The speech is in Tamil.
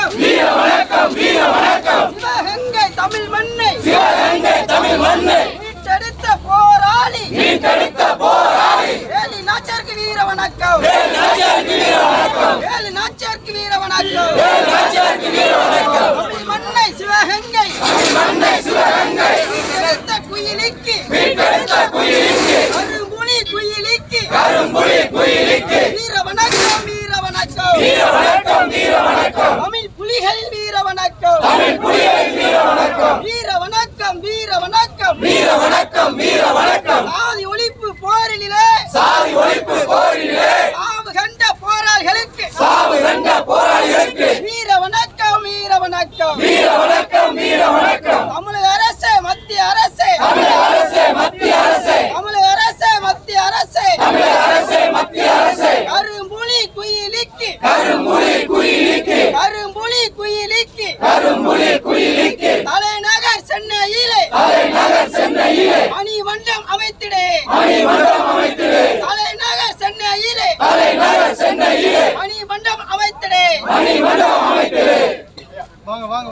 வணக்கம் வீர வணக்கம் வீர வணக்கம் சிவகங்கை தமிழ் மண்ணை சிவகங்கை தமிழ் மண்ணை மீட்டெடுத்த போராளி மீட்டெடுத்த போராளி வேலி நாச்சியாருக்கு வீர வணக்கம் வேல் நாச்சியாருக்கு வீர வணக்கம் வேலி நாச்சியாருக்கு வீர வணக்கம் வேல் நாச்சியாருக்கு வீர வணக்கம் தமிழ் மண்ணை சிவகங்கை தமிழ் மண்ணை சிவகங்கை மீட்டெடுத்த குயிலிக்கு மீட்டெடுத்த குயிலுக்கு அரும்புலி குயிலிக்கு கரும்புலி குயிலுக்கு வீர வணக்கம் வீர வணக்கம் வீர வணக்கம் வீர வணக்கம் தமிழ் புலிகளின் வீர வணக்கம் தமிழ் புலிகளின் வீர வணக்கம் வீர வணக்கம் வீர வணக்கம் வீர வணக்கம் வீர வணக்கம் சாதி ஒழிப்பு போரிலே சாதி ஒழிப்பு போரிலே சாவு கண்ட போராளிகளுக்கு சாவு கண்ட போராளிகளுக்கு வீர வணக்கம் வீர வணக்கம் வீர வணக்கம் வீர வணக்கம் தமிழக அரசு மத்திய அரசு தமிழக அரசே மத்திய அரசே தமிழக அரசு மத்திய அரசு தமிழக அரசே மத்திய அரசே கரும்புலி குயிலிக்கு கரும்புலி குயிலுக்கு கரும்புலி குயிலிக்கு கரும்புலி குயிலுக்கு தலைநகர் சென்னையிலே தலைநகர் சென்னையிலே மணிமண்டம் அமைத்திடே மணிமண்டபம்